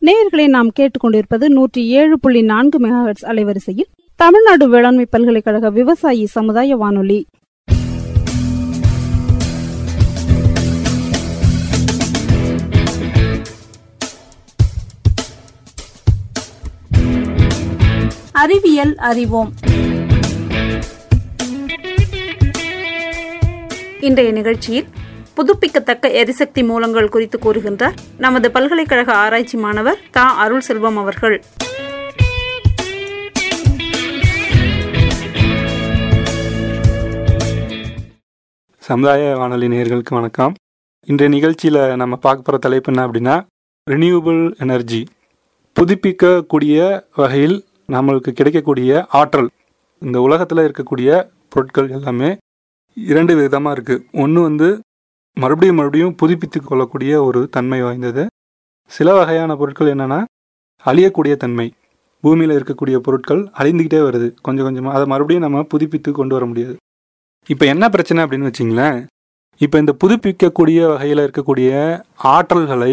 நேயர்களை நாம் கேட்டுக்கொண்டிருப்பது நூற்றி ஏழு புள்ளி நான்கு மெகாஹெட்ஸ் அலைவரிசையில் தமிழ்நாடு வேளாண்மை பல்கலைக்கழக விவசாயி சமுதாய வானொலி அறிவியல் அறிவோம் இன்றைய நிகழ்ச்சியில் புதுப்பிக்கத்தக்க எரிசக்தி மூலங்கள் குறித்து கூறுகின்றார் நமது பல்கலைக்கழக ஆராய்ச்சி மாணவர் தா அருள் செல்வம் அவர்கள் சமுதாய வானொலி நேயர்களுக்கு வணக்கம் இன்றைய நிகழ்ச்சியில் நம்ம பார்க்க போகிற தலைப்பு என்ன அப்படின்னா ரினியூவபிள் எனர்ஜி புதுப்பிக்கக்கூடிய வகையில் நம்மளுக்கு கிடைக்கக்கூடிய ஆற்றல் இந்த உலகத்தில் இருக்கக்கூடிய பொருட்கள் எல்லாமே இரண்டு விதமாக இருக்குது ஒன்று வந்து மறுபடியும் மறுபடியும் புதுப்பித்து கொள்ளக்கூடிய ஒரு தன்மை வாய்ந்தது சில வகையான பொருட்கள் என்னென்னா அழியக்கூடிய தன்மை பூமியில் இருக்கக்கூடிய பொருட்கள் அழிந்துக்கிட்டே வருது கொஞ்சம் கொஞ்சமாக அதை மறுபடியும் நம்ம புதுப்பித்து கொண்டு வர முடியாது இப்போ என்ன பிரச்சனை அப்படின்னு வச்சிங்களேன் இப்போ இந்த புதுப்பிக்கக்கூடிய வகையில் இருக்கக்கூடிய ஆற்றல்களை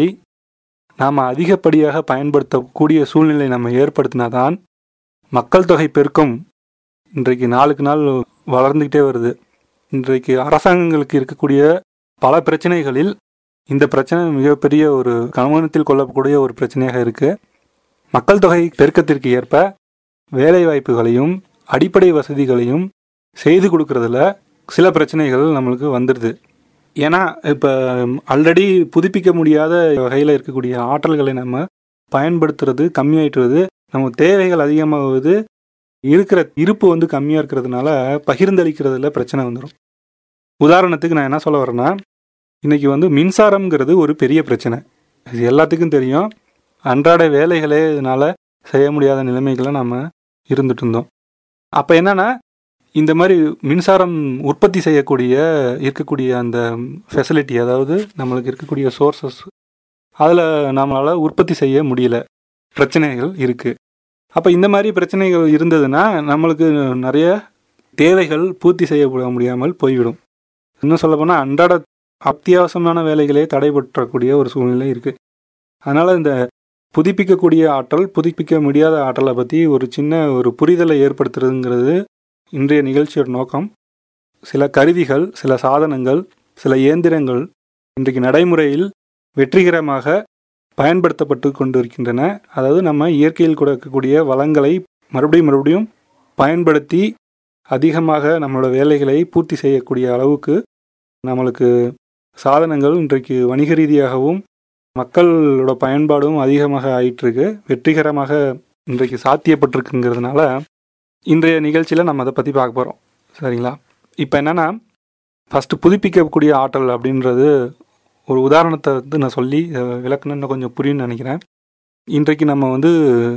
நாம் அதிகப்படியாக பயன்படுத்தக்கூடிய சூழ்நிலை நம்ம ஏற்படுத்தினாதான் மக்கள் தொகை பெருக்கம் இன்றைக்கு நாளுக்கு நாள் வளர்ந்துக்கிட்டே வருது இன்றைக்கு அரசாங்கங்களுக்கு இருக்கக்கூடிய பல பிரச்சனைகளில் இந்த பிரச்சனை மிகப்பெரிய ஒரு கவனத்தில் கொள்ளக்கூடிய ஒரு பிரச்சனையாக இருக்குது மக்கள் தொகை பெருக்கத்திற்கு ஏற்ப வேலை வாய்ப்புகளையும் அடிப்படை வசதிகளையும் செய்து கொடுக்கறதுல சில பிரச்சனைகள் நம்மளுக்கு வந்துடுது ஏன்னா இப்போ ஆல்ரெடி புதுப்பிக்க முடியாத வகையில் இருக்கக்கூடிய ஆற்றல்களை நம்ம பயன்படுத்துறது கம்மியாயிட்டுறது நம்ம தேவைகள் அதிகமாகுது இருக்கிற இருப்பு வந்து கம்மியாக இருக்கிறதுனால பகிர்ந்தளிக்கிறதுல பிரச்சனை வந்துடும் உதாரணத்துக்கு நான் என்ன சொல்ல வரேன்னா இன்றைக்கி வந்து மின்சாரம்ங்கிறது ஒரு பெரிய பிரச்சனை இது எல்லாத்துக்கும் தெரியும் அன்றாட வேலைகளே இதனால் செய்ய முடியாத நிலைமைகளை நம்ம இருந்துட்டு இருந்தோம் அப்போ என்னென்னா இந்த மாதிரி மின்சாரம் உற்பத்தி செய்யக்கூடிய இருக்கக்கூடிய அந்த ஃபெசிலிட்டி அதாவது நம்மளுக்கு இருக்கக்கூடிய சோர்சஸ் அதில் நம்மளால் உற்பத்தி செய்ய முடியல பிரச்சனைகள் இருக்குது அப்போ இந்த மாதிரி பிரச்சனைகள் இருந்ததுன்னா நம்மளுக்கு நிறைய தேவைகள் பூர்த்தி செய்ய முடியாமல் போய்விடும் இன்னும் சொல்லப்போனால் அன்றாட அத்தியாவசியமான வேலைகளே தடைபற்றக்கூடிய ஒரு சூழ்நிலை இருக்குது அதனால் இந்த புதுப்பிக்கக்கூடிய ஆற்றல் புதுப்பிக்க முடியாத ஆற்றலை பற்றி ஒரு சின்ன ஒரு புரிதலை ஏற்படுத்துறதுங்கிறது இன்றைய நிகழ்ச்சியோட நோக்கம் சில கருவிகள் சில சாதனங்கள் சில இயந்திரங்கள் இன்றைக்கு நடைமுறையில் வெற்றிகரமாக பயன்படுத்தப்பட்டு கொண்டிருக்கின்றன அதாவது நம்ம இயற்கையில் கொடுக்கக்கூடிய வளங்களை மறுபடியும் மறுபடியும் பயன்படுத்தி அதிகமாக நம்மளோட வேலைகளை பூர்த்தி செய்யக்கூடிய அளவுக்கு நம்மளுக்கு சாதனங்கள் இன்றைக்கு வணிக ரீதியாகவும் மக்களோட பயன்பாடும் அதிகமாக ஆயிட்டுருக்கு வெற்றிகரமாக இன்றைக்கு சாத்தியப்பட்டிருக்குங்கிறதுனால இன்றைய நிகழ்ச்சியில் நம்ம அதை பற்றி பார்க்க போகிறோம் சரிங்களா இப்போ என்னென்னா ஃபஸ்ட்டு புதுப்பிக்கக்கூடிய ஆற்றல் அப்படின்றது ஒரு உதாரணத்தை வந்து நான் சொல்லி விளக்கணும் இன்னும் கொஞ்சம் புரியும்னு நினைக்கிறேன் இன்றைக்கு நம்ம வந்து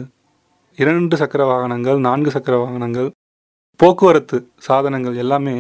இரண்டு சக்கர வாகனங்கள் நான்கு சக்கர வாகனங்கள் போக்குவரத்து சாதனங்கள் எல்லாமே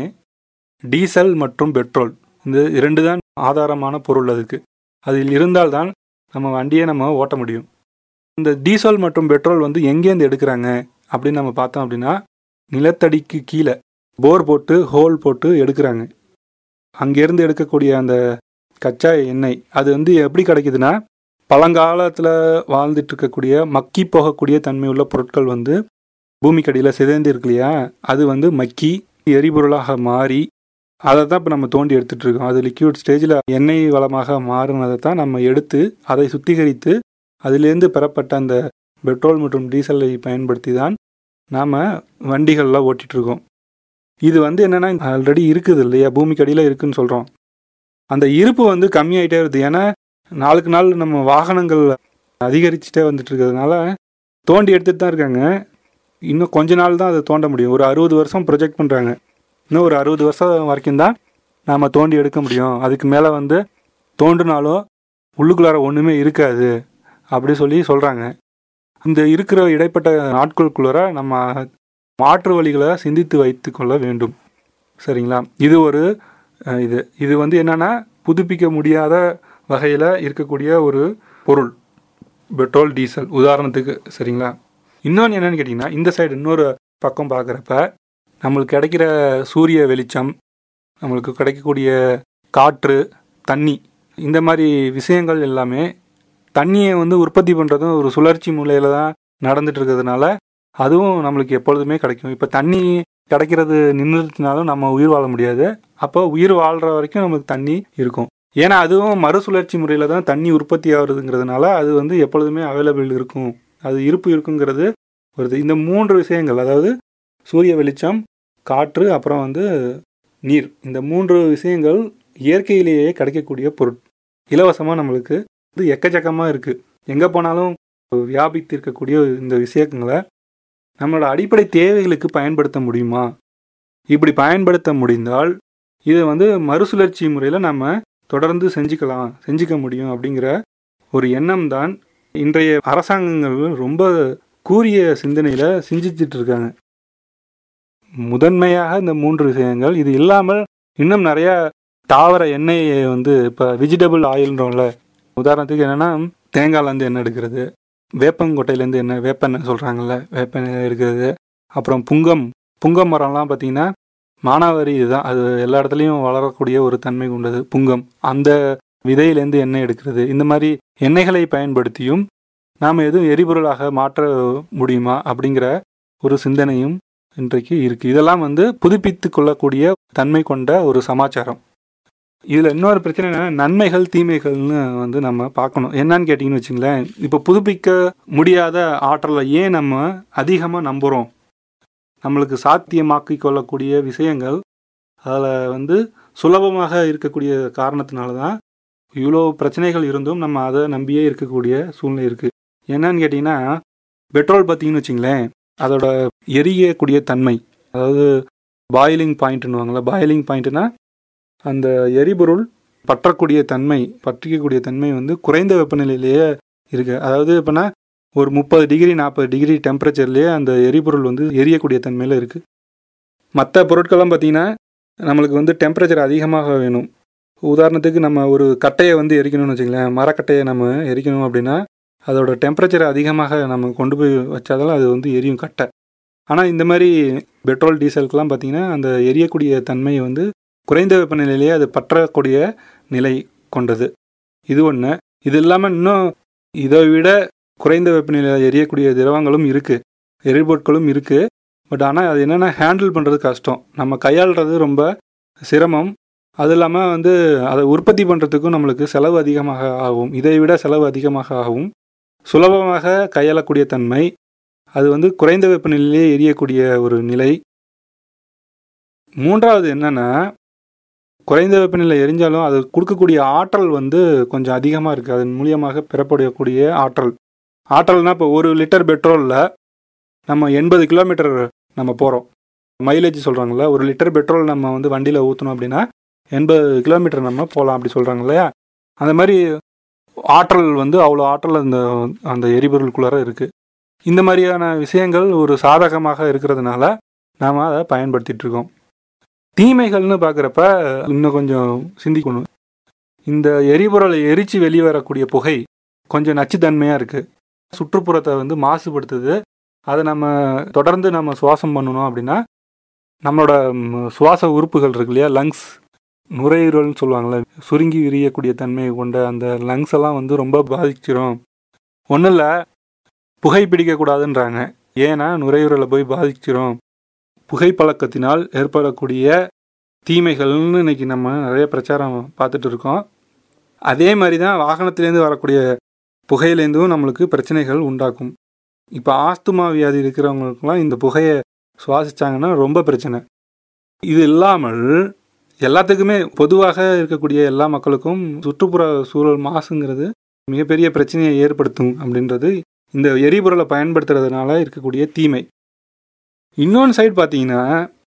டீசல் மற்றும் பெட்ரோல் இந்த இரண்டு தான் ஆதாரமான பொருள் அதுக்கு அதில் இருந்தால்தான் நம்ம வண்டியை நம்ம ஓட்ட முடியும் இந்த டீசல் மற்றும் பெட்ரோல் வந்து எங்கேருந்து எடுக்கிறாங்க அப்படின்னு நம்ம பார்த்தோம் அப்படின்னா நிலத்தடிக்கு கீழே போர் போட்டு ஹோல் போட்டு எடுக்கிறாங்க அங்கேருந்து எடுக்கக்கூடிய அந்த கச்சா எண்ணெய் அது வந்து எப்படி கிடைக்குதுன்னா பழங்காலத்தில் வாழ்ந்துட்டு இருக்கக்கூடிய மக்கி போகக்கூடிய தன்மை உள்ள பொருட்கள் வந்து பூமிக்கடியில் சிதைந்து இருக்கு இல்லையா அது வந்து மக்கி எரிபொருளாக மாறி அதை தான் இப்போ நம்ம தோண்டி எடுத்துகிட்டு இருக்கோம் அது லிக்யூட் ஸ்டேஜில் எண்ணெய் வளமாக மாறினதை தான் நம்ம எடுத்து அதை சுத்திகரித்து அதிலேருந்து பெறப்பட்ட அந்த பெட்ரோல் மற்றும் டீசலை பயன்படுத்தி தான் நாம் வண்டிகள்லாம் ஓட்டிகிட்ருக்கோம் இது வந்து என்னென்னா ஆல்ரெடி இருக்குது இல்லையா பூமிக்கடியில் இருக்குதுன்னு சொல்கிறோம் அந்த இருப்பு வந்து கம்மியாயிட்டே வருது ஏன்னா நாளுக்கு நாள் நம்ம வாகனங்கள் அதிகரிச்சுட்டே வந்துட்டு இருக்கிறதுனால தோண்டி எடுத்துகிட்டு தான் இருக்காங்க இன்னும் கொஞ்ச நாள் தான் அதை தோண்ட முடியும் ஒரு அறுபது வருஷம் ப்ரொஜெக்ட் பண்ணுறாங்க இன்னும் ஒரு அறுபது வருஷம் வரைக்கும் தான் நாம் தோண்டி எடுக்க முடியும் அதுக்கு மேலே வந்து தோண்டினாலும் உள்ளுக்குள்ளார ஒன்றுமே இருக்காது அப்படி சொல்லி சொல்கிறாங்க இந்த இருக்கிற இடைப்பட்ட நாட்களுக்குள்ளார நம்ம மாற்று வழிகளை சிந்தித்து வைத்து கொள்ள வேண்டும் சரிங்களா இது ஒரு இது இது வந்து என்னென்னா புதுப்பிக்க முடியாத வகையில் இருக்கக்கூடிய ஒரு பொருள் பெட்ரோல் டீசல் உதாரணத்துக்கு சரிங்களா இன்னொன்று என்னென்னு கேட்டிங்கன்னா இந்த சைடு இன்னொரு பக்கம் பார்க்குறப்ப நம்மளுக்கு கிடைக்கிற சூரிய வெளிச்சம் நம்மளுக்கு கிடைக்கக்கூடிய காற்று தண்ணி இந்த மாதிரி விஷயங்கள் எல்லாமே தண்ணியை வந்து உற்பத்தி பண்ணுறதும் ஒரு சுழற்சி முறையில் தான் நடந்துட்டு இருக்கிறதுனால அதுவும் நம்மளுக்கு எப்பொழுதுமே கிடைக்கும் இப்போ தண்ணி கிடைக்கிறது நின்றுச்சுனாலும் நம்ம உயிர் வாழ முடியாது அப்போ உயிர் வாழ்கிற வரைக்கும் நமக்கு தண்ணி இருக்கும் ஏன்னா அதுவும் மறுசுழற்சி முறையில் தான் தண்ணி உற்பத்தி ஆகுறதுங்கிறதுனால அது வந்து எப்பொழுதுமே அவைலபிள் இருக்கும் அது இருப்பு இருக்குங்கிறது வருது இந்த மூன்று விஷயங்கள் அதாவது சூரிய வெளிச்சம் காற்று அப்புறம் வந்து நீர் இந்த மூன்று விஷயங்கள் இயற்கையிலேயே கிடைக்கக்கூடிய பொருள் இலவசமாக நம்மளுக்கு இது எக்கச்சக்கமாக இருக்குது எங்கே போனாலும் வியாபித்து இருக்கக்கூடிய இந்த விஷயங்களை நம்மளோட அடிப்படை தேவைகளுக்கு பயன்படுத்த முடியுமா இப்படி பயன்படுத்த முடிந்தால் இதை வந்து மறுசுழற்சி முறையில் நம்ம தொடர்ந்து செஞ்சுக்கலாம் செஞ்சுக்க முடியும் அப்படிங்கிற ஒரு எண்ணம் தான் இன்றைய அரசாங்கங்கள் ரொம்ப கூரிய சிந்தனையில் சிந்திச்சிட்டு இருக்காங்க முதன்மையாக இந்த மூன்று விஷயங்கள் இது இல்லாமல் இன்னும் நிறைய தாவர எண்ணெயை வந்து இப்போ வெஜிடபிள் ஆயில்ன்றோம்ல உதாரணத்துக்கு என்னென்னா தேங்காய்லேருந்து எண்ணெய் எடுக்கிறது வேப்பங்கொட்டையிலேருந்து எண்ணெய் வேப்பெண்ணெய் சொல்கிறாங்கல்ல வேப்பெண்ணெய் எடுக்கிறது அப்புறம் புங்கம் புங்கம் மரம்லாம் பார்த்தீங்கன்னா மானாவாரி இதுதான் அது எல்லா இடத்துலையும் வளரக்கூடிய ஒரு தன்மை கொண்டது புங்கம் அந்த விதையிலேருந்து எண்ணெய் எடுக்கிறது இந்த மாதிரி எண்ணெய்களை பயன்படுத்தியும் நாம் எதுவும் எரிபொருளாக மாற்ற முடியுமா அப்படிங்கிற ஒரு சிந்தனையும் இன்றைக்கு இருக்குது இதெல்லாம் வந்து புதுப்பித்து கொள்ளக்கூடிய தன்மை கொண்ட ஒரு சமாச்சாரம் இதில் இன்னொரு பிரச்சனை என்னன்னா நன்மைகள் தீமைகள்னு வந்து நம்ம பார்க்கணும் என்னன்னு கேட்டிங்கன்னு வச்சுங்களேன் இப்போ புதுப்பிக்க முடியாத ஆற்றலை ஏன் நம்ம அதிகமாக நம்புகிறோம் நம்மளுக்கு சாத்தியமாக்கி கொள்ளக்கூடிய விஷயங்கள் அதில் வந்து சுலபமாக இருக்கக்கூடிய காரணத்தினால தான் இவ்வளோ பிரச்சனைகள் இருந்தும் நம்ம அதை நம்பியே இருக்கக்கூடிய சூழ்நிலை இருக்குது என்னன்னு கேட்டிங்கன்னா பெட்ரோல் பார்த்தீங்கன்னு வச்சிங்களேன் அதோட எரியக்கூடிய தன்மை அதாவது பாயிலிங் பாயிண்ட்னுவாங்களே பாயிலிங் பாயிண்ட்னா அந்த எரிபொருள் பற்றக்கூடிய தன்மை பற்றிக்கக்கூடிய தன்மை வந்து குறைந்த வெப்பநிலையிலேயே இருக்கு அதாவது இப்போனா ஒரு முப்பது டிகிரி நாற்பது டிகிரி டெம்பரேச்சர்லேயே அந்த எரிபொருள் வந்து எரியக்கூடிய தன்மையில் இருக்குது மற்ற பொருட்கள்லாம் பார்த்தீங்கன்னா நம்மளுக்கு வந்து டெம்பரேச்சர் அதிகமாக வேணும் உதாரணத்துக்கு நம்ம ஒரு கட்டையை வந்து எரிக்கணும்னு வச்சுங்களேன் மரக்கட்டையை நம்ம எரிக்கணும் அப்படின்னா அதோட டெம்பரேச்சர் அதிகமாக நம்ம கொண்டு போய் வச்சாதான் அது வந்து எரியும் கட்டை ஆனால் இந்த மாதிரி பெட்ரோல் டீசலுக்கெல்லாம் பார்த்தீங்கன்னா அந்த எரியக்கூடிய தன்மை வந்து குறைந்த வெப்பநிலையிலேயே அது பற்றக்கூடிய நிலை கொண்டது இது ஒன்று இது இல்லாமல் இன்னும் இதை விட குறைந்த வெப்பநிலையில் எரியக்கூடிய திரவங்களும் இருக்குது எரிபொருட்களும் இருக்குது பட் ஆனால் அது என்னென்னா ஹேண்டில் பண்ணுறது கஷ்டம் நம்ம கையாளுறது ரொம்ப சிரமம் அது இல்லாமல் வந்து அதை உற்பத்தி பண்ணுறதுக்கும் நம்மளுக்கு செலவு அதிகமாக ஆகும் இதை விட செலவு அதிகமாக ஆகும் சுலபமாக கையாளக்கூடிய தன்மை அது வந்து குறைந்த வெப்பநிலையிலே எரியக்கூடிய ஒரு நிலை மூன்றாவது என்னென்னா குறைந்த வெப்பநிலை எரிஞ்சாலும் அது கொடுக்கக்கூடிய ஆற்றல் வந்து கொஞ்சம் அதிகமாக இருக்குது அதன் மூலியமாக பெறப்படக்கூடிய ஆற்றல் ஆற்றல்னால் இப்போ ஒரு லிட்டர் பெட்ரோலில் நம்ம எண்பது கிலோமீட்டர் நம்ம போகிறோம் மைலேஜ் சொல்கிறாங்களே ஒரு லிட்டர் பெட்ரோல் நம்ம வந்து வண்டியில் ஊற்றணும் அப்படின்னா எண்பது கிலோமீட்டர் நம்ம போகலாம் அப்படி சொல்கிறாங்க இல்லையா அந்த மாதிரி ஆற்றல் வந்து அவ்வளோ ஆற்றல் அந்த அந்த எரிபொருளுக்குள்ளார இருக்குது இந்த மாதிரியான விஷயங்கள் ஒரு சாதகமாக இருக்கிறதுனால நாம் அதை பயன்படுத்திகிட்டு இருக்கோம் தீமைகள்னு பார்க்குறப்ப இன்னும் கொஞ்சம் சிந்திக்கணும் இந்த எரிபொருளை எரித்து வெளிவரக்கூடிய புகை கொஞ்சம் நச்சுத்தன்மையாக இருக்குது சுற்றுப்புறத்தை வந்து மாசுபடுத்துது அதை நம்ம தொடர்ந்து நம்ம சுவாசம் பண்ணணும் அப்படின்னா நம்மளோட சுவாச உறுப்புகள் இருக்கு இல்லையா லங்ஸ் நுரையீரல்னு சொல்லுவாங்கள்ல சுருங்கி விரியக்கூடிய தன்மை கொண்ட அந்த லங்ஸ் எல்லாம் வந்து ரொம்ப பாதிச்சிரும் ஒன்றும் இல்லை புகை பிடிக்கக்கூடாதுன்றாங்க ஏன்னா நுரையீரலை போய் பாதிச்சிரும் புகைப்பழக்கத்தினால் ஏற்படக்கூடிய தீமைகள்னு இன்னைக்கு நம்ம நிறைய பிரச்சாரம் பார்த்துட்டு இருக்கோம் அதே மாதிரி தான் வாகனத்திலேருந்து வரக்கூடிய புகையிலேருந்தும் நம்மளுக்கு பிரச்சனைகள் உண்டாக்கும் இப்போ ஆஸ்துமா வியாதி இருக்கிறவங்களுக்குலாம் இந்த புகையை சுவாசிச்சாங்கன்னா ரொம்ப பிரச்சனை இது இல்லாமல் எல்லாத்துக்குமே பொதுவாக இருக்கக்கூடிய எல்லா மக்களுக்கும் சுற்றுப்புற சூழல் மாசுங்கிறது மிகப்பெரிய பிரச்சனையை ஏற்படுத்தும் அப்படின்றது இந்த எரிபொருளை பயன்படுத்துறதுனால இருக்கக்கூடிய தீமை இன்னொன்று சைடு பார்த்தீங்கன்னா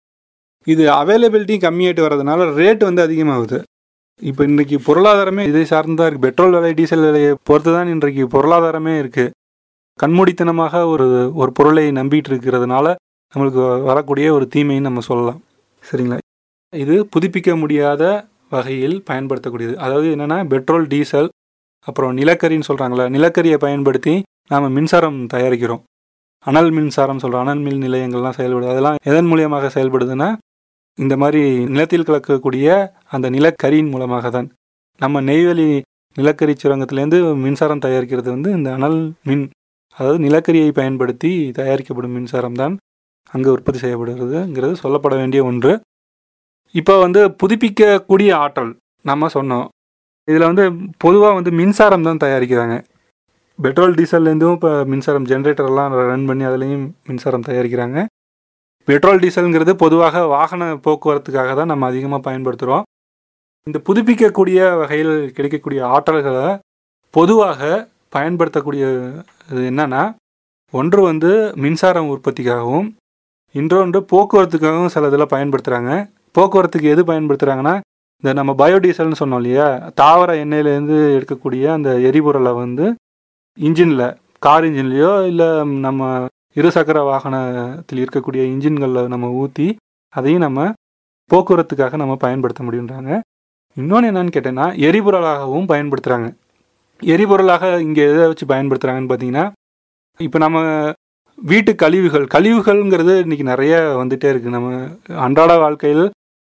இது அவைலபிலிட்டி கம்மியாயிட்டு வர்றதுனால ரேட் வந்து அதிகமாகுது இப்போ இன்றைக்கி பொருளாதாரமே இதை சார்ந்தா இருக்குது பெட்ரோல் விலை டீசல் விலையை பொறுத்து தான் இன்றைக்கு பொருளாதாரமே இருக்குது கண்மூடித்தனமாக ஒரு ஒரு பொருளை நம்பிட்டு இருக்கிறதுனால நம்மளுக்கு வரக்கூடிய ஒரு தீமைன்னு நம்ம சொல்லலாம் சரிங்களா இது புதுப்பிக்க முடியாத வகையில் பயன்படுத்தக்கூடியது அதாவது என்னென்னா பெட்ரோல் டீசல் அப்புறம் நிலக்கரின்னு சொல்கிறாங்களே நிலக்கரியை பயன்படுத்தி நாம் மின்சாரம் தயாரிக்கிறோம் அனல் மின்சாரம் சொல்கிறோம் அனல் மின் நிலையங்கள்லாம் செயல்படுது அதெல்லாம் எதன் மூலியமாக செயல்படுதுன்னா இந்த மாதிரி நிலத்தில் கலக்கக்கூடிய அந்த நிலக்கரியின் மூலமாக தான் நம்ம நெய்வேலி நிலக்கரி சுரங்கத்திலேருந்து மின்சாரம் தயாரிக்கிறது வந்து இந்த அனல் மின் அதாவது நிலக்கரியை பயன்படுத்தி தயாரிக்கப்படும் மின்சாரம் தான் அங்கே உற்பத்தி செய்யப்படுகிறதுங்கிறது சொல்லப்பட வேண்டிய ஒன்று இப்போ வந்து புதுப்பிக்கக்கூடிய ஆற்றல் நம்ம சொன்னோம் இதில் வந்து பொதுவாக வந்து மின்சாரம் தான் தயாரிக்கிறாங்க பெட்ரோல் டீசல்லேருந்தும் இப்போ மின்சாரம் ஜென்ரேட்டர்லாம் ரன் பண்ணி அதுலேயும் மின்சாரம் தயாரிக்கிறாங்க பெட்ரோல் டீசல்ங்கிறது பொதுவாக வாகன போக்குவரத்துக்காக தான் நம்ம அதிகமாக பயன்படுத்துகிறோம் இந்த புதுப்பிக்கக்கூடிய வகையில் கிடைக்கக்கூடிய ஆற்றல்களை பொதுவாக பயன்படுத்தக்கூடிய இது என்னன்னா ஒன்று வந்து மின்சாரம் உற்பத்திக்காகவும் இன்னொன்று போக்குவரத்துக்காகவும் சில இதில் பயன்படுத்துகிறாங்க போக்குவரத்துக்கு எது பயன்படுத்துகிறாங்கன்னா இந்த நம்ம பயோடீசல்னு சொன்னோம் இல்லையா தாவர எண்ணெயிலேருந்து எடுக்கக்கூடிய அந்த எரிபொருளை வந்து இன்ஜினில் கார் இன்ஜின்லேயோ இல்லை நம்ம இருசக்கர வாகனத்தில் இருக்கக்கூடிய இன்ஜின்களில் நம்ம ஊற்றி அதையும் நம்ம போக்குவரத்துக்காக நம்ம பயன்படுத்த முடியுன்றாங்க இன்னொன்று என்னன்னு கேட்டேன்னா எரிபொருளாகவும் பயன்படுத்துகிறாங்க எரிபொருளாக இங்கே எதை வச்சு பயன்படுத்துகிறாங்கன்னு பார்த்தீங்கன்னா இப்போ நம்ம வீட்டு கழிவுகள் கழிவுகள்ங்கிறது இன்னைக்கு நிறைய வந்துட்டே இருக்குது நம்ம அன்றாட வாழ்க்கையில்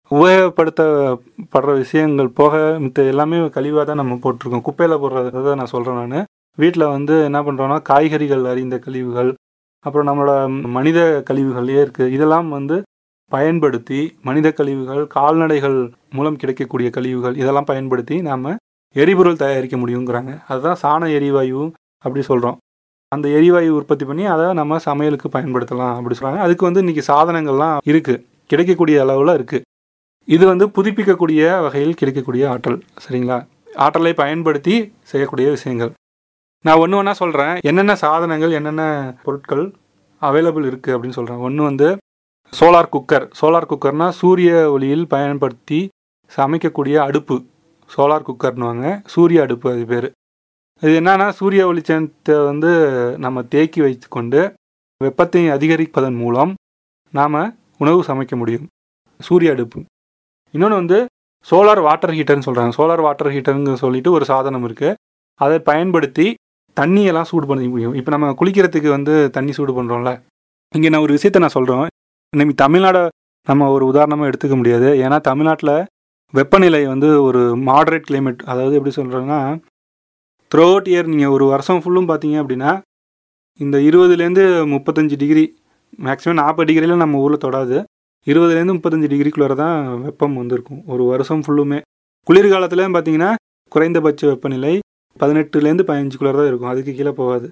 உபயோகப்படுத்தப்படுற விஷயங்கள் போக மித்த எல்லாமே கழிவாக தான் நம்ம போட்டிருக்கோம் குப்பையில் போடுறத நான் சொல்கிறேன் நான் வீட்டில் வந்து என்ன பண்ணுறோன்னா காய்கறிகள் அறிந்த கழிவுகள் அப்புறம் நம்மளோட மனித கழிவுகளே இருக்குது இதெல்லாம் வந்து பயன்படுத்தி மனித கழிவுகள் கால்நடைகள் மூலம் கிடைக்கக்கூடிய கழிவுகள் இதெல்லாம் பயன்படுத்தி நாம் எரிபொருள் தயாரிக்க முடியுங்கிறாங்க அதுதான் சாண எரிவாயு அப்படி சொல்கிறோம் அந்த எரிவாயு உற்பத்தி பண்ணி அதை நம்ம சமையலுக்கு பயன்படுத்தலாம் அப்படி சொல்கிறாங்க அதுக்கு வந்து இன்றைக்கி சாதனங்கள்லாம் இருக்குது கிடைக்கக்கூடிய அளவில் இருக்குது இது வந்து புதுப்பிக்கக்கூடிய வகையில் கிடைக்கக்கூடிய ஆற்றல் சரிங்களா ஆற்றலை பயன்படுத்தி செய்யக்கூடிய விஷயங்கள் நான் ஒன்று ஒன்றா சொல்கிறேன் என்னென்ன சாதனங்கள் என்னென்ன பொருட்கள் அவைலபிள் இருக்குது அப்படின்னு சொல்கிறேன் ஒன்று வந்து சோலார் குக்கர் சோலார் குக்கர்னால் சூரிய ஒளியில் பயன்படுத்தி சமைக்கக்கூடிய அடுப்பு சோலார் குக்கர்னுவாங்க சூரிய அடுப்பு அது பேர் இது என்னன்னா சூரிய ஒளிச்சத்தை வந்து நம்ம தேக்கி வைத்துக்கொண்டு வெப்பத்தை அதிகரிப்பதன் மூலம் நாம் உணவு சமைக்க முடியும் சூரிய அடுப்பு இன்னொன்று வந்து சோலார் வாட்டர் ஹீட்டர்னு சொல்கிறாங்க சோலார் வாட்டர் ஹீட்டருங்க சொல்லிட்டு ஒரு சாதனம் இருக்குது அதை பயன்படுத்தி தண்ணியெல்லாம் சூடு பண்ண முடியும் இப்போ நம்ம குளிக்கிறதுக்கு வந்து தண்ணி சூடு பண்ணுறோம்ல இங்கே நான் ஒரு விஷயத்த நான் சொல்கிறோம் இன்னைக்கு தமிழ்நாடை நம்ம ஒரு உதாரணமாக எடுத்துக்க முடியாது ஏன்னா தமிழ்நாட்டில் வெப்பநிலை வந்து ஒரு மாடரேட் கிளைமேட் அதாவது எப்படி சொல்கிறேன்னா த்ரூ அவுட் இயர் நீங்கள் ஒரு வருஷம் ஃபுல்லும் பார்த்தீங்க அப்படின்னா இந்த இருபதுலேருந்து முப்பத்தஞ்சு டிகிரி மேக்ஸிமம் நாற்பது டிகிரியில் நம்ம ஊரில் தொடாது இருபதுலேருந்து முப்பத்தஞ்சு டிகிரிக்குள்ளே தான் வெப்பம் வந்திருக்கும் ஒரு வருஷம் ஃபுல்லுமே குளிர்காலத்தில் பார்த்தீங்கன்னா குறைந்தபட்ச வெப்பநிலை பதினெட்டுலேருந்து பதினஞ்சுக்குள்ளே தான் இருக்கும் அதுக்கு கீழே போகாது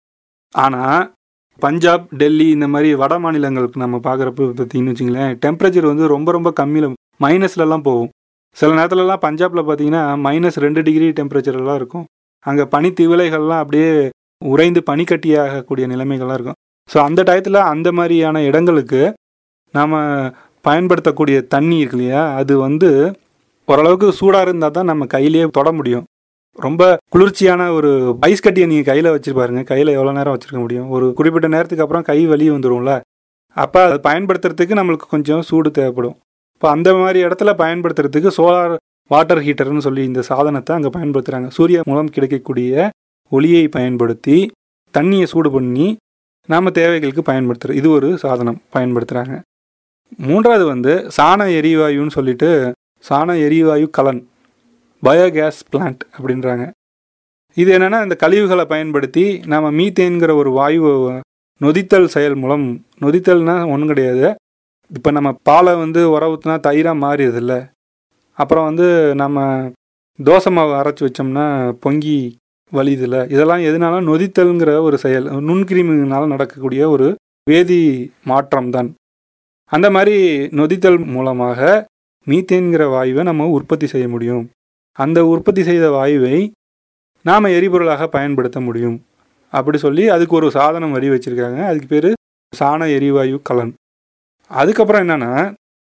ஆனால் பஞ்சாப் டெல்லி இந்த மாதிரி வட மாநிலங்களுக்கு நம்ம பார்க்குறப்ப பார்த்தீங்கன்னு வச்சுங்களேன் டெம்பரேச்சர் வந்து ரொம்ப ரொம்ப கம்மியில் மைனஸ்லலாம் போகும் சில நேரத்துலலாம் பஞ்சாபில் பார்த்தீங்கன்னா மைனஸ் ரெண்டு டிகிரி டெம்பரேச்சர்லாம் இருக்கும் அங்கே பனித்திவிலைகள்லாம் அப்படியே உறைந்து பனிக்கட்டியாகக்கூடிய நிலைமைகள்லாம் இருக்கும் ஸோ அந்த டயத்தில் அந்த மாதிரியான இடங்களுக்கு நாம் பயன்படுத்தக்கூடிய தண்ணி இருக்கு இல்லையா அது வந்து ஓரளவுக்கு சூடாக இருந்தால் தான் நம்ம கையிலேயே தொட முடியும் ரொம்ப குளிர்ச்சியான ஒரு ஐஸ் கட்டியை நீங்கள் கையில் வச்சுருப்பாருங்க கையில் எவ்வளோ நேரம் வச்சுருக்க முடியும் ஒரு குறிப்பிட்ட நேரத்துக்கு அப்புறம் கை வலி வந்துடும்ல அப்போ அதை பயன்படுத்துறதுக்கு நம்மளுக்கு கொஞ்சம் சூடு தேவைப்படும் இப்போ அந்த மாதிரி இடத்துல பயன்படுத்துறதுக்கு சோலார் வாட்டர் ஹீட்டர்னு சொல்லி இந்த சாதனத்தை அங்கே பயன்படுத்துகிறாங்க சூரிய மூலம் கிடைக்கக்கூடிய ஒளியை பயன்படுத்தி தண்ணியை சூடு பண்ணி நாம் தேவைகளுக்கு பயன்படுத்துகிறோம் இது ஒரு சாதனம் பயன்படுத்துகிறாங்க மூன்றாவது வந்து சாண எரிவாயுன்னு சொல்லிட்டு சாண எரிவாயு கலன் பயோகேஸ் பிளான்ட் அப்படின்றாங்க இது என்னென்னா இந்த கழிவுகளை பயன்படுத்தி நாம் மீத்தேன்கிற ஒரு வாயுவை நொதித்தல் செயல் மூலம் நொதித்தல்னா ஒன்றும் கிடையாது இப்போ நம்ம பாலை வந்து உர ஊற்றினா தயிராக மாறிடுதில்ல அப்புறம் வந்து நம்ம தோசை மாவு அரைச்சி வச்சோம்னா பொங்கி வலியுதில்ல இதெல்லாம் எதனால நொதித்தல்ங்கிற ஒரு செயல் நுண்கிருமினால நடக்கக்கூடிய ஒரு வேதி மாற்றம் தான் அந்த மாதிரி நொதித்தல் மூலமாக மீத்தேன்கிற வாயுவை நம்ம உற்பத்தி செய்ய முடியும் அந்த உற்பத்தி செய்த வாயுவை நாம் எரிபொருளாக பயன்படுத்த முடியும் அப்படி சொல்லி அதுக்கு ஒரு சாதனம் வரி வச்சுருக்காங்க அதுக்கு பேர் சாண எரிவாயு கலன் அதுக்கப்புறம் என்னென்னா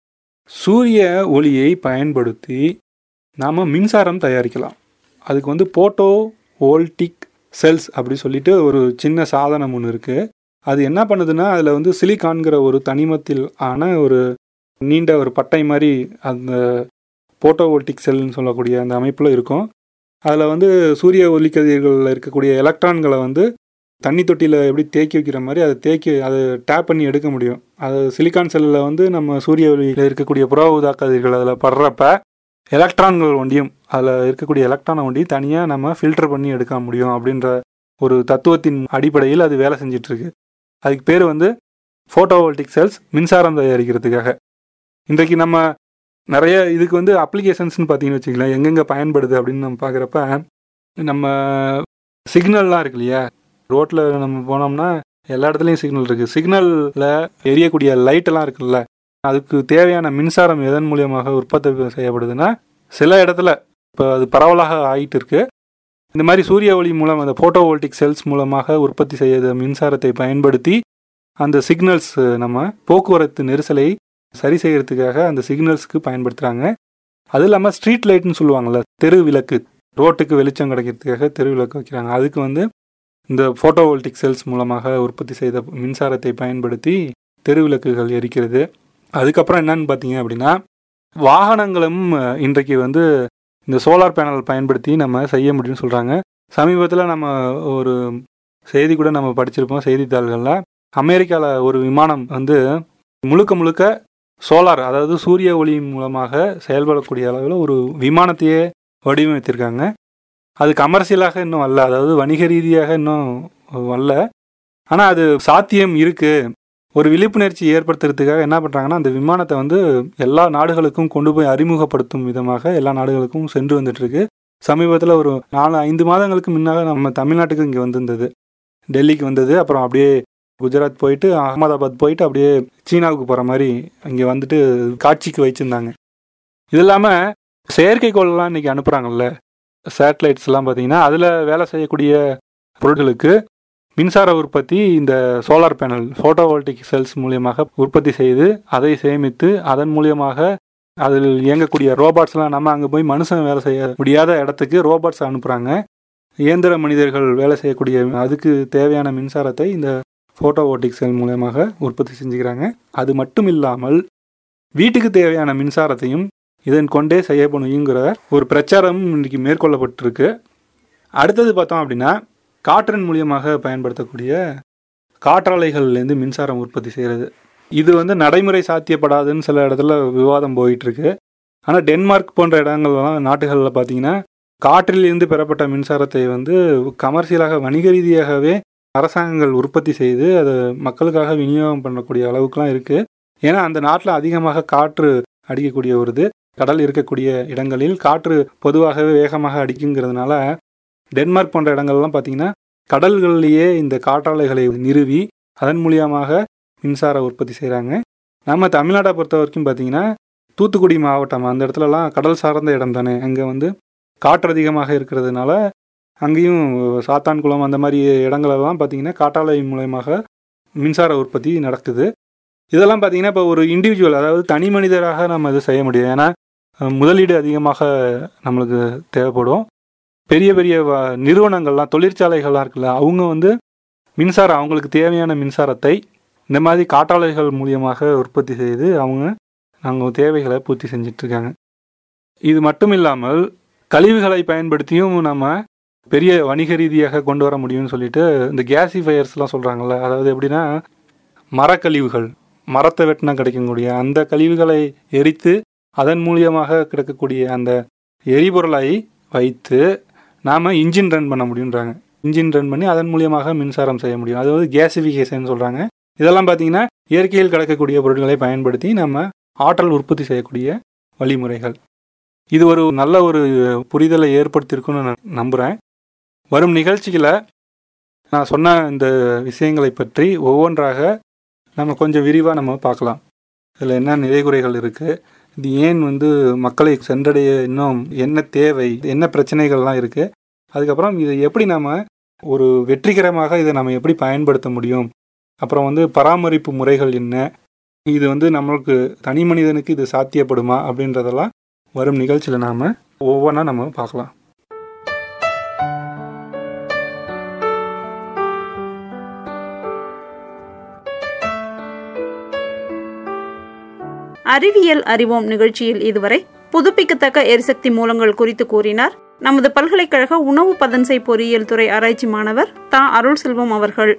சூரிய ஒளியை பயன்படுத்தி நாம் மின்சாரம் தயாரிக்கலாம் அதுக்கு வந்து போட்டோ வோல்டிக் செல்ஸ் அப்படி சொல்லிட்டு ஒரு சின்ன சாதனம் ஒன்று இருக்குது அது என்ன பண்ணுதுன்னா அதில் வந்து சிலிகான்கிற ஒரு தனிமத்தில் ஆன ஒரு நீண்ட ஒரு பட்டை மாதிரி அந்த போட்டோவோல்டிக் செல்னு சொல்லக்கூடிய அந்த அமைப்பில் இருக்கும் அதில் வந்து சூரிய ஒளிக்கதிர்களில் இருக்கக்கூடிய எலக்ட்ரான்களை வந்து தண்ணி தொட்டியில் எப்படி தேக்கி வைக்கிற மாதிரி அதை தேக்கி அதை டேப் பண்ணி எடுக்க முடியும் அது சிலிக்கான் செல்லில் வந்து நம்ம சூரிய ஒளியில் இருக்கக்கூடிய புற ஊதா கதிர்கள் அதில் படுறப்ப எலக்ட்ரான்கள் ஒண்டியும் அதில் இருக்கக்கூடிய எலக்ட்ரானை ஒண்டி தனியாக நம்ம ஃபில்டர் பண்ணி எடுக்க முடியும் அப்படின்ற ஒரு தத்துவத்தின் அடிப்படையில் அது வேலை செஞ்சுட்டு இருக்கு அதுக்கு பேர் வந்து ஃபோட்டோவோல்டிக் செல்ஸ் மின்சாரம் தயாரிக்கிறதுக்காக இன்றைக்கு நம்ம நிறைய இதுக்கு வந்து அப்ளிகேஷன்ஸ்னு பார்த்தீங்கன்னு வச்சுக்கலாம் எங்கெங்கே பயன்படுது அப்படின்னு நம்ம பார்க்குறப்ப நம்ம சிக்னல்லாம் இருக்கு இல்லையா ரோட்டில் நம்ம போனோம்னா எல்லா இடத்துலையும் சிக்னல் இருக்குது சிக்னலில் எரியக்கூடிய லைட்டெல்லாம் இருக்குல்ல அதுக்கு தேவையான மின்சாரம் எதன் மூலியமாக உற்பத்தி செய்யப்படுதுன்னா சில இடத்துல இப்போ அது பரவலாக ஆகிட்டு இருக்கு இந்த மாதிரி சூரிய ஒளி மூலம் அந்த ஃபோட்டோவோல்டிக் செல்ஸ் மூலமாக உற்பத்தி செய்த மின்சாரத்தை பயன்படுத்தி அந்த சிக்னல்ஸ் நம்ம போக்குவரத்து நெரிசலை சரி செய்யறதுக்காக அந்த சிக்னல்ஸ்க்கு பயன்படுத்துகிறாங்க அது இல்லாமல் ஸ்ட்ரீட் லைட்னு சொல்லுவாங்கள்ல தெரு விளக்கு ரோட்டுக்கு வெளிச்சம் கிடைக்கிறதுக்காக தெரு விளக்கு வைக்கிறாங்க அதுக்கு வந்து இந்த ஃபோட்டோவோல்டிக் செல்ஸ் மூலமாக உற்பத்தி செய்த மின்சாரத்தை பயன்படுத்தி தெரு விளக்குகள் எரிக்கிறது அதுக்கப்புறம் என்னன்னு பார்த்தீங்க அப்படின்னா வாகனங்களும் அஹ், இன்றைக்கு வந்து இந்த சோலார் பேனல் பயன்படுத்தி நம்ம செய்ய முடியும்னு சொல்கிறாங்க சமீபத்தில் நம்ம ஒரு செய்தி கூட நம்ம படிச்சிருப்போம் செய்தித்தாள்களில் அமெரிக்காவில் ஒரு விமானம் வந்து முழுக்க முழுக்க சோலார் அதாவது சூரிய ஒளி மூலமாக செயல்படக்கூடிய அளவில் ஒரு விமானத்தையே வடிவமைத்திருக்காங்க அது கமர்ஷியலாக இன்னும் வரல அதாவது வணிக ரீதியாக இன்னும் வரல ஆனால் அது சாத்தியம் இருக்கு ஒரு விழிப்புணர்ச்சி ஏற்படுத்துறதுக்காக என்ன பண்ணுறாங்கன்னா அந்த விமானத்தை வந்து எல்லா நாடுகளுக்கும் கொண்டு போய் அறிமுகப்படுத்தும் விதமாக எல்லா நாடுகளுக்கும் சென்று வந்துட்டு இருக்கு சமீபத்தில் ஒரு நாலு ஐந்து மாதங்களுக்கு முன்னாக நம்ம தமிழ்நாட்டுக்கு இங்கே வந்திருந்தது டெல்லிக்கு வந்தது அப்புறம் அப்படியே குஜராத் போயிட்டு அகமதாபாத் போயிட்டு அப்படியே சீனாவுக்கு போகிற மாதிரி இங்கே வந்துட்டு காட்சிக்கு வச்சுருந்தாங்க இது இல்லாமல் செயற்கைக்கோள்லாம் இன்னைக்கு அனுப்புகிறாங்கல்ல சேட்டலைட்ஸ் எல்லாம் பார்த்தீங்கன்னா அதில் வேலை செய்யக்கூடிய பொருட்களுக்கு மின்சார உற்பத்தி இந்த சோலார் பேனல் ஃபோட்டோவோல்டிக் செல்ஸ் மூலியமாக உற்பத்தி செய்து அதை சேமித்து அதன் மூலியமாக அதில் இயங்கக்கூடிய ரோபாட்ஸ்லாம் நம்ம அங்கே போய் மனுஷன் வேலை செய்ய முடியாத இடத்துக்கு ரோபாட்ஸ் அனுப்புகிறாங்க இயந்திர மனிதர்கள் வேலை செய்யக்கூடிய அதுக்கு தேவையான மின்சாரத்தை இந்த ஃபோட்டோவோல்டிக் செல் மூலயமாக உற்பத்தி செஞ்சுக்கிறாங்க அது மட்டும் இல்லாமல் வீட்டுக்கு தேவையான மின்சாரத்தையும் இதன் கொண்டே செய்ய முடியுங்கிற ஒரு பிரச்சாரம் இன்னைக்கு மேற்கொள்ளப்பட்டிருக்கு அடுத்தது பார்த்தோம் அப்படின்னா காற்றின் மூலியமாக பயன்படுத்தக்கூடிய காற்றாலைகள்லேருந்து மின்சாரம் உற்பத்தி செய்கிறது இது வந்து நடைமுறை சாத்தியப்படாதுன்னு சில இடத்துல விவாதம் போயிட்டு இருக்கு ஆனால் டென்மார்க் போன்ற இடங்கள்லாம் நாட்டுகளில் பார்த்தீங்கன்னா காற்றிலிருந்து பெறப்பட்ட மின்சாரத்தை வந்து கமர்ஷியலாக வணிக ரீதியாகவே அரசாங்கங்கள் உற்பத்தி செய்து அதை மக்களுக்காக விநியோகம் பண்ணக்கூடிய அளவுக்குலாம் இருக்குது ஏன்னா அந்த நாட்டில் அதிகமாக காற்று அடிக்கக்கூடிய ஒரு இது கடல் இருக்கக்கூடிய இடங்களில் காற்று பொதுவாகவே வேகமாக அடிக்குங்கிறதுனால டென்மார்க் போன்ற இடங்கள்லாம் பார்த்தீங்கன்னா கடல்கள்லேயே இந்த காற்றாலைகளை நிறுவி அதன் மூலியமாக மின்சார உற்பத்தி செய்கிறாங்க நம்ம தமிழ்நாட்டை பொறுத்த வரைக்கும் பார்த்தீங்கன்னா தூத்துக்குடி மாவட்டம் அந்த இடத்துலலாம் கடல் சார்ந்த இடம் தானே அங்கே வந்து காற்று அதிகமாக இருக்கிறதுனால அங்கேயும் சாத்தான்குளம் அந்த மாதிரி இடங்களெல்லாம் பார்த்தீங்கன்னா காற்றாலை மூலயமாக மின்சார உற்பத்தி நடக்குது இதெல்லாம் பார்த்தீங்கன்னா இப்போ ஒரு இண்டிவிஜுவல் அதாவது தனி மனிதராக நம்ம இது செய்ய முடியும் ஏன்னா அஹ், முதலீடு அதிகமாக நம்மளுக்கு தேவைப்படும் பெரிய பெரிய வ- நிறுவனங்கள்லாம் தொழிற்சாலைகள்லாம் இருக்குல்ல அவங்க வந்து மின்சாரம் அவங்களுக்கு தேவையான மின்சாரத்தை இந்த மாதிரி காற்றாலைகள் மூலியமாக உற்பத்தி செய்து அவங்க அவங்க தேவைகளை பூர்த்தி செஞ்சுட்டு இருக்காங்க இது மட்டும் இல்லாமல் கழிவுகளை பயன்படுத்தியும் நம்ம பெரிய வணிக ரீதியாக கொண்டு வர முடியும்னு சொல்லிட்டு இந்த கேசிஃபயர்ஸ்லாம் சொல்கிறாங்கல்ல அதாவது எப்படின்னா மரக்கழிவுகள் மரத்தை வெட்டினா கிடைக்கக்கூடிய அந்த கழிவுகளை எரித்து அதன் மூலியமாக கிடைக்கக்கூடிய அந்த எரிபொருளை வைத்து நாம் இன்ஜின் ரன் பண்ண முடியுன்றாங்க இன்ஜின் ரன் பண்ணி அதன் மூலியமாக மின்சாரம் செய்ய முடியும் அதாவது கேசிஃபிகேஷன் சொல்கிறாங்க இதெல்லாம் பார்த்தீங்கன்னா இயற்கையில் கிடைக்கக்கூடிய பொருட்களை பயன்படுத்தி நம்ம ஆற்றல் உற்பத்தி செய்யக்கூடிய வழிமுறைகள் இது ஒரு நல்ல ஒரு புரிதலை ஏற்படுத்தியிருக்குன்னு நான் நம்புகிறேன் வரும் நிகழ்ச்சிகளை நான் சொன்ன இந்த விஷயங்களை பற்றி ஒவ்வொன்றாக நம்ம கொஞ்சம் விரிவாக நம்ம பார்க்கலாம் இதில் என்ன நிறைகுறைகள் இருக்குது இது ஏன் வந்து மக்களை சென்றடைய இன்னும் என்ன தேவை என்ன பிரச்சனைகள்லாம் இருக்குது அதுக்கப்புறம் இதை எப்படி நம்ம ஒரு வெற்றிகரமாக இதை நம்ம எப்படி பயன்படுத்த முடியும் அப்புறம் வந்து பராமரிப்பு முறைகள் என்ன இது வந்து நம்மளுக்கு தனி மனிதனுக்கு இது சாத்தியப்படுமா அப்படின்றதெல்லாம் வரும் நிகழ்ச்சியில் நாம் ஒவ்வொன்றா நம்ம பார்க்கலாம் அறிவியல் அறிவோம் நிகழ்ச்சியில் இதுவரை புதுப்பிக்கத்தக்க எரிசக்தி மூலங்கள் குறித்து கூறினார் நமது பல்கலைக்கழக உணவு பதன்சை பொறியியல் துறை ஆராய்ச்சி மாணவர் தா அருள் செல்வம் அவர்கள்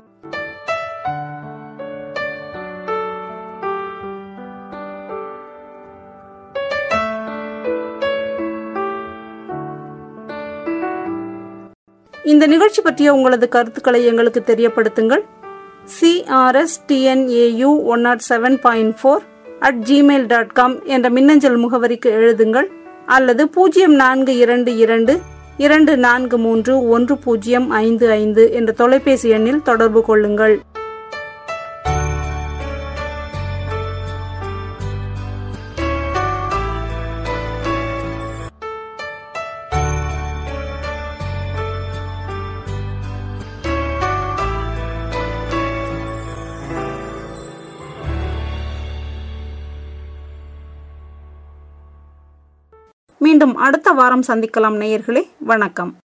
இந்த நிகழ்ச்சி பற்றிய உங்களது கருத்துக்களை எங்களுக்கு தெரியப்படுத்துங்கள் CRS TNAU one nought seven point four at Gmail dot com என்ற மின்னஞ்சல் முகவரிக்கு எழுதுங்கள் அல்லது பூஜ்ஜியம் நான்கு இரண்டு இரண்டு இரண்டு நான்கு மூன்று ஒன்று பூஜ்ஜியம் ஐந்து ஐந்து என்ற தொலைபேசி எண்ணில் தொடர்பு கொள்ளுங்கள் மீண்டும் அடுத்த வாரம் சந்திக்கலாம் நேயர்களே வணக்கம்